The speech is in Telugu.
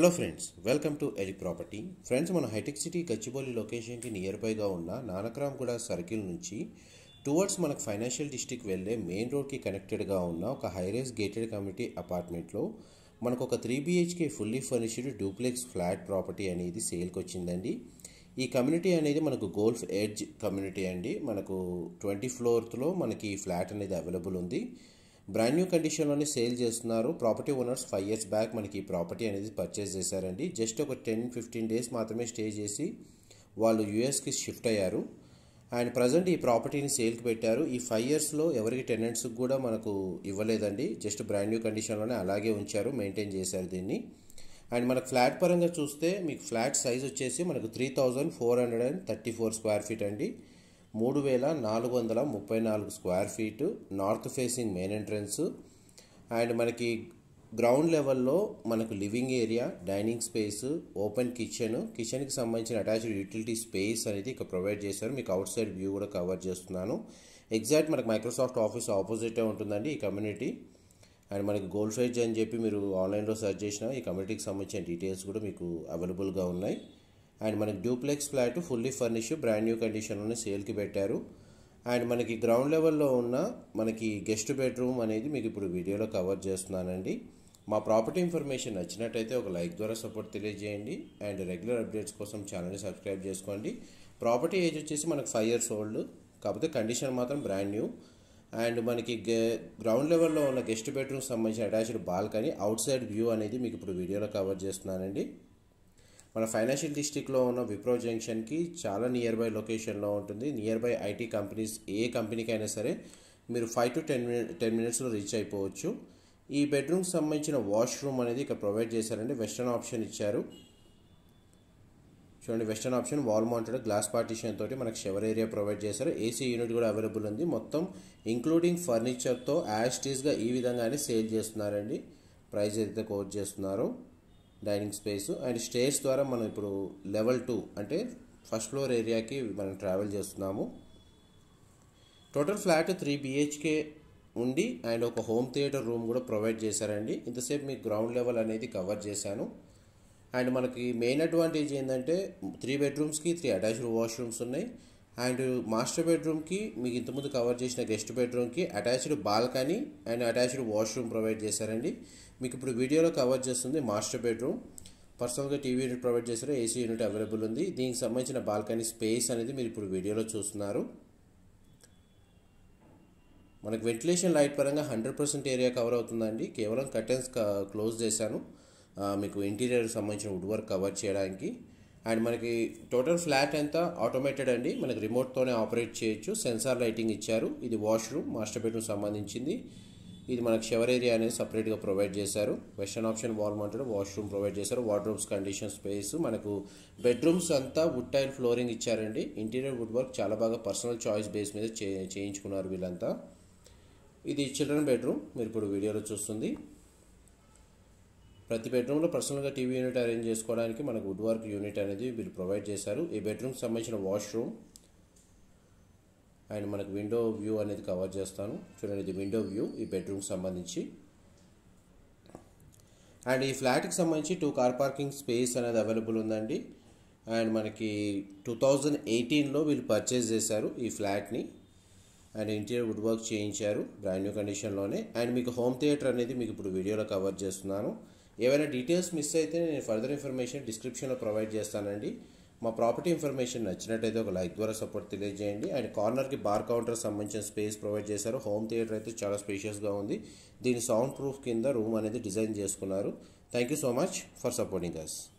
hello friends welcome to Eli property friends మన హైటెక్ సిటీ గచ్చిబౌలి లొకేషన్కి నియర్ బైగా ఉన్న నానక్రామ్గూడ సర్కిల్ నుంచి టువర్డ్స్ మనకు ఫైనాన్షియల్ డిస్ట్రిక్ట్ వెళ్ళే మెయిన్ రోడ్కి కనెక్టెడ్గా ఉన్న ఒక హైరేస్ గేటెడ్ కమ్యూనిటీ అపార్ట్మెంట్లో మనకు ఒక three BHK fully furnished duplex flat property అనేది సేల్కి వచ్చిందండి ఈ కమ్యూనిటీ అనేది మనకు గోల్ఫ్ ఎడ్జ్ కమ్యూనిటీ అండి మనకు ట్వంటీ ఫ్లోర్లో మనకి ఈ ఫ్లాట్ అనేది అవైలబుల్ ఉంది బ్రాండ్ న్యూ కండిషన్లోనే సేల్ చేస్తున్నారు property owners five years back మనకి ఈ ప్రాపర్టీ అనేది పర్చేస్ చేశారండి జస్ట్ ఒక టెన్ ఫిఫ్టీన్ డేస్ మాత్రమే స్టే చేసి వాళ్ళు యూఎస్కి షిఫ్ట్ అయ్యారు అండ్ ప్రజెంట్ ఈ ప్రాపర్టీని సేల్కి పెట్టారు ఈ ఫైవ్ ఇయర్స్లో ఎవరికి టెనెంట్స్కి కూడా మనకు ఇవ్వలేదండి జస్ట్ బ్రాండ్ న్యూ కండిషన్లోనే అలాగే ఉంచారు మెయింటైన్ చేశారు దీన్ని అండ్ మనకు ఫ్లాట్ పరంగా చూస్తే మీకు ఫ్లాట్ సైజ్ వచ్చేసి మనకు three thousand four hundred and thirty four square feet అండి మూడు వేల నాలుగు వందల ముప్పై నాలుగు square feet north facing main entrance and మనకి గ్రౌండ్ లెవెల్లో మనకు living area dining space open kitchen కిచెన్కి సంబంధించిన అటాచ్డ్ యూటిలిటీ స్పేస్ అనేది ఇక్కడ ప్రొవైడ్ చేశారు మీకు అవుట్ సైడ్ వ్యూ కూడా కవర్ చేస్తున్నాను ఎగ్జాక్ట్ మనకు మైక్రోసాఫ్ట్ ఆఫీస్ ఆపోజిటే ఉంటుందండి ఈ కమ్యూనిటీ అండ్ మనకి గోల్డ్ ఫేజ్ అని చెప్పి మీరు ఆన్లైన్లో సెర్చ్ చేసిన ఈ కమ్యూనిటీకి సంబంధించిన డీటెయిల్స్ కూడా మీకు అవైలబుల్గా ఉన్నాయి అండ్ మనకి duplex flat fully furnish brand new కండిషన్లోనే సేల్కి పెట్టారు అండ్ మనకి గ్రౌండ్ లెవెల్లో ఉన్న మనకి గెస్ట్ బెడ్రూమ్ అనేది మీకు ఇప్పుడు వీడియోలో కవర్ చేస్తున్నానండి మా ప్రాపర్టీ ఇన్ఫర్మేషన్ నచ్చినట్టయితే ఒక లైక్ ద్వారా సపోర్ట్ తెలియజేయండి అండ్ రెగ్యులర్ అప్డేట్స్ కోసం ఛానల్ని సబ్స్క్రైబ్ చేసుకోండి ప్రాపర్టీ ఏజ్ వచ్చేసి మనకు ఫైవ్ ఇయర్స్ ఓల్డ్ కాకపోతే కండిషన్ మాత్రం బ్రాండ్ న్యూ అండ్ మనకి గ్రౌండ్ లెవెల్లో ఉన్న గెస్ట్ బెడ్రూమ్ సంబంధించిన attached balcony outside view అనేది మీకు ఇప్పుడు వీడియోలో కవర్ చేస్తున్నానండి మన ఫైనాన్షియల్ డిస్ట్రిక్ట్లో ఉన్న విప్రో జంక్షన్కి చాలా నియర్ బై లొకేషన్లో ఉంటుంది నియర్ బై ఐటీ కంపెనీస్ ఏ కంపెనీకి అయినా సరే మీరు ఫైవ్ టు టెన్ మినిట్ టెన్ మినిట్స్లో రీచ్ అయిపోవచ్చు ఈ బెడ్రూమ్కి సంబంధించిన వాష్రూమ్ అనేది ఇక్కడ ప్రొవైడ్ చేశారండి వెస్టర్న్ ఆప్షన్ ఇచ్చారు చూడండి western option wall mounted glass partition తోటి మనకు షవర్ ఏరియా ప్రొవైడ్ చేశారు ఏసీ యూనిట్ కూడా అవైలబుల్ ఉంది మొత్తం ఇంక్లూడింగ్ ఫర్నిచర్తో యాస్టీస్గా ఈ విధంగానే సేల్ చేస్తున్నారండి ప్రైస్ అయితే కోట్ చేస్తున్నారో డైనింగ్ స్పేస్ అండ్ స్టేర్స్ ద్వారా మనం ఇప్పుడు లెవెల్ టూ అంటే ఫస్ట్ ఫ్లోర్ ఏరియాకి మనం ట్రావెల్ చేస్తున్నాము టోటల్ ఫ్లాట్ త్రీ బిహెచ్కే ఉండి అండ్ ఒక హోమ్ థియేటర్ రూమ్ కూడా ప్రొవైడ్ చేశారండి ఇంతసేపు మీకు గ్రౌండ్ లెవెల్ అనేది కవర్ చేశాను అండ్ మనకి మెయిన్ అడ్వాంటేజ్ ఏంటంటే త్రీ బెడ్రూమ్స్కి త్రీ అటాచ్డ్ వాష్రూమ్స్ ఉన్నాయి అండ్ మాస్టర్ బెడ్రూమ్కి మీకు ఇంతకుముందు కవర్ చేసిన గెస్ట్ బెడ్రూమ్కి attached balcony and attached washroom provide చేశారండి మీకు ఇప్పుడు వీడియోలో కవర్ చేస్తుంది మాస్టర్ బెడ్రూమ్ పర్సనల్గా టీవీ యూనిట్ ప్రొవైడ్ చేశారు ఏసీ యూనిట్ అవైలబుల్ ఉంది దీనికి సంబంధించిన బాల్కనీ స్పేస్ అనేది మీరు ఇప్పుడు వీడియోలో చూస్తున్నారు మనకు వెంటిలేషన్ లైట్ పరంగా హండ్రెడ్ పర్సెంట్ ఏరియా కవర్ అవుతుందండి కేవలం కర్టెన్స్ క్లోజ్ చేశాను మీకు ఇంటీరియర్ సంబంధించిన వుడ్ వర్క్ కవర్ చేయడానికి అండ్ మనకి టోటల్ ఫ్లాట్ అంతా ఆటోమేటెడ్ అండి మనకి రిమోట్తోనే ఆపరేట్ చేయొచ్చు సెన్సార్ లైటింగ్ ఇచ్చారు ఇది వాష్రూమ్ మాస్టర్ బెడ్రూమ్ సంబంధించింది ఇది మనకి షవర్ ఏరియా అనేది సపరేట్గా ప్రొవైడ్ చేశారు western option wall mounted washroom provide చేశారు వార్డ్రోబ్స్ కండిషన్ స్పేస్ మనకు బెడ్రూమ్స్ అంతా వుడ్ టైల్ ఫ్లోరింగ్ ఇచ్చారండి ఇంటీరియర్ వుడ్ వర్క్ చాలా బాగా పర్సనల్ చాయిస్ బేస్ మీద చేయించుకున్నారు వీళ్ళంతా ఇది చిల్డ్రన్ బెడ్రూమ్ మీరు ఇప్పుడు వీడియోలో చూస్తుంది ప్రతి బెడ్రూమ్లో పర్సనల్గా టీవీ యూనిట్ అరేంజ్ చేసుకోవడానికి మనకు వుడ్ వర్క్ యూనిట్ అనేది వీళ్ళు ప్రొవైడ్ చేశారు ఈ బెడ్రూమ్కి సంబంధించిన వాష్రూమ్ అండ్ మనకు విండో వ్యూ అనేది కవర్ చేస్తాను చూడండి ఇది విండో వ్యూ ఈ బెడ్రూమ్కి సంబంధించి అండ్ ఈ ఫ్లాట్కి సంబంధించి టూ కార్ పార్కింగ్ స్పేస్ అనేది అవైలబుల్ ఉందండి అండ్ మనకి టూ థౌజండ్ ఎయిటీన్లో వీళ్ళు పర్చేస్ చేశారు ఈ ఫ్లాట్ని అండ్ ఇంటీరియర్ వుడ్ వర్క్ చేయించారు బ్రాండ్ న్యూ కండిషన్లోనే అండ్ మీకు హోమ్ థియేటర్ అనేది మీకు ఇప్పుడు వీడియోలో కవర్ చేస్తున్నాను ఏవైనా డీటెయిల్స్ మిస్ అయితే నేను ఫర్దర్ ఇన్ఫర్మేషన్ డిస్క్రిప్షన్లో ప్రొవైడ్ చేస్తానండి మా ప్రాపర్టీ ఇన్ఫర్మేషన్ నచ్చినట్టయితే ఒక లైక్ ద్వారా సపోర్ట్ తెలియజేయండి అండ్ కార్నర్కి బార్ కౌంటర్ సంబంధించిన స్పేస్ ప్రొవైడ్ చేశారు హోమ్ థియేటర్ అయితే చాలా స్పేషియస్గా ఉంది దీని సౌండ్ ప్రూఫ్ కింద రూమ్ అనేది డిజైన్ చేసుకున్నారు thank you so much for supporting us